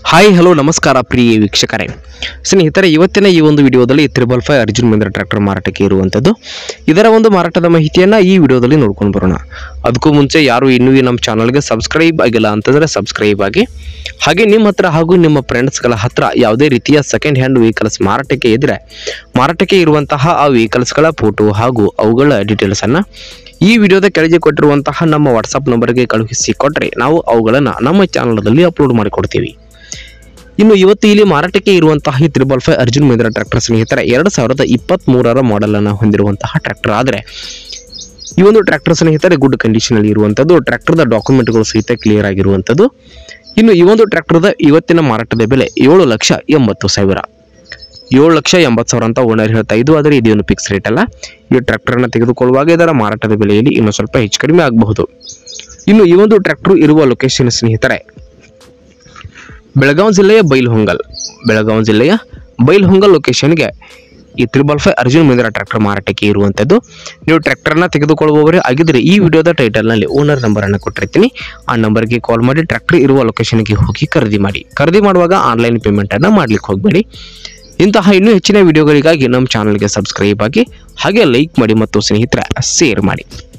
hi hello ನಮಸ್ಕಾರ ಪ್ರಿಯ ವೀಕ್ಷಕರೇ ಸ್ನೇಹಿತರೆ ಇವತ್ತಿನ ಈ ಒಂದು ವಿಡಿಯೋದಲ್ಲಿ triple five Arjun Mahindra tractor ಮಾರಾಟಕ್ಕೆ ಇರುವಂಥದ್ದು ಇದರ ಒಂದು ಮಾರಾಟದ ಮಾಹಿತಿಯನ್ನು ಈ ವಿಡಿಯೋದಲ್ಲಿ ನೋಡ್ಕೊಂಡು ಬರೋಣ ಅದಕ್ಕೂ ಮುಂಚೆ ಯಾರು ಇನ್ನೂ ಈ ನಮ್ಮ ಚಾನಲ್ಗೆ ಸಬ್ಸ್ಕ್ರೈಬ್ ಆಗಿಲ್ಲ ಅಂತಂದರೆ ಸಬ್ಸ್ಕ್ರೈಬ್ ಆಗಿ ಹಾಗೆ ನಿಮ್ಮ ಹತ್ರ ಹಾಗೂ ನಿಮ್ಮ ಫ್ರೆಂಡ್ಸ್ಗಳ ಹತ್ರ ಯಾವುದೇ ರೀತಿಯ ಸೆಕೆಂಡ್ ಹ್ಯಾಂಡ್ ವೆಹಿಕಲ್ಸ್ ಮಾರಾಟಕ್ಕೆ ಇದ್ದರೆ ಮಾರಾಟಕ್ಕೆ ಇರುವಂತಹ ಆ ವೆಹಿಕಲ್ಸ್ಗಳ ಫೋಟೋ ಹಾಗೂ ಅವುಗಳ ಡೀಟೇಲ್ಸನ್ನು ಈ ವಿಡಿಯೋದ ಕೆಳಗೆ ಕೊಟ್ಟಿರುವಂತಹ ನಮ್ಮ ವಾಟ್ಸಪ್ ನಂಬರ್ಗೆ ಕಳುಹಿಸಿ ಕೊಟ್ಟರೆ ನಾವು ಅವುಗಳನ್ನು ನಮ್ಮ ಚಾನಲ್ನಲ್ಲಿ ಅಪ್ಲೋಡ್ ಮಾಡಿಕೊಡ್ತೀವಿ ಇನ್ನು ಇವತ್ತು ಇಲ್ಲಿ ಮಾರಾಟಕ್ಕೆ ಇರುವಂತಹ ಈ triple five Arjun Mahindra tractor ಸ್ನೇಹಿತರೆ ಎರಡು ಸಾವಿರದ ಇಪ್ಪತ್ತ್ ಮೂರರ ಮಾಡೆಲನ್ನು ಹೊಂದಿರುವಂತಹ ಟ್ರ್ಯಾಕ್ಟರ್ ಆದರೆ ಈ ಒಂದು ಟ್ರ್ಯಾಕ್ಟರ್ ಸ್ನೇಹಿತರೆ ಗುಡ್ ಕಂಡೀಷನಲ್ಲಿ ಇರುವಂಥದ್ದು ಟ್ರ್ಯಾಕ್ಟರ್ದ ಡಾಕ್ಯುಮೆಂಟ್ಗಳು ಸಹಿತ ಕ್ಲಿಯರ್ ಆಗಿರುವಂಥದ್ದು ಇನ್ನು ಈ ಒಂದು ಟ್ರ್ಯಾಕ್ಟರ್ದ ಇವತ್ತಿನ ಮಾರಾಟದ ಬೆಲೆ ಏಳು ಲಕ್ಷ ಎಂಬತ್ತು ಸಾವಿರ ಏಳು ಲಕ್ಷ ಎಂಬತ್ತು ಸಾವಿರ ಅಂತ ಓನರ್ ಹೇಳ್ತಾ ಇದ್ದು ಆದರೆ ಇದೇನು ಫಿಕ್ಸ್ ರೇಟ್ ಅಲ್ಲ ಈ ಟ್ರ್ಯಾಕ್ಟರ್ನ ತೆಗೆದುಕೊಳ್ಳುವಾಗ ಇದರ ಮಾರಾಟದ ಬೆಲೆಯಲ್ಲಿ ಇನ್ನೂ ಸ್ವಲ್ಪ ಹೆಚ್ಚು ಕಡಿಮೆ ಆಗಬಹುದು ಇನ್ನು ಈ ಒಂದು ಟ್ರ್ಯಾಕ್ಟರ್ ಇರುವ ಲೊಕೇಶನ್ ಸ್ನೇಹಿತರೆ ಬೆಳಗಾವಿ ಜಿಲ್ಲೆಯ ಬೈಲ್ಹೊಂಗಲ್ ಬೆಳಗಾವಿ ಜಿಲ್ಲೆಯ ಬೈಲ್ಹೊಂಗಲ್ ಲೊಕೇಶನ್ಗೆ ಈ triple five Arjun Mahindra tractor ಮಾರಾಟಕ್ಕೆ ಇರುವಂಥದ್ದು ನೀವು ಟ್ರ್ಯಾಕ್ಟರ್ನ ತೆಗೆದುಕೊಳ್ಳುವವರೇ ಆಗಿದ್ದರೆ ಈ ವಿಡಿಯೋದ ಟೈಟಲ್ನಲ್ಲಿ ಓನರ್ ನಂಬರನ್ನು ಕೊಟ್ಟಿರ್ತೀನಿ ಆ ನಂಬರ್ಗೆ ಕಾಲ್ ಮಾಡಿ ಟ್ರ್ಯಾಕ್ಟರ್ ಇರುವ ಲೊಕೇಶನ್ಗೆ ಹೋಗಿ ಖರೀದಿ ಮಾಡಿ ಖರೀದಿ ಮಾಡುವಾಗ ಆನ್ಲೈನ್ ಪೇಮೆಂಟನ್ನು ಮಾಡ್ಲಿಕ್ಕೆ ಹೋಗಬೇಡಿ ಇಂತಹ ಇನ್ನೂ ಹೆಚ್ಚಿನ ವಿಡಿಯೋಗಳಿಗಾಗಿ ನಮ್ಮ ಚಾನಲ್ಗೆ ಸಬ್ಸ್ಕ್ರೈಬ್ ಆಗಿ ಹಾಗೆ ಲೈಕ್ ಮಾಡಿ ಮತ್ತು ಸ್ನೇಹಿತರ ಶೇರ್ ಮಾಡಿ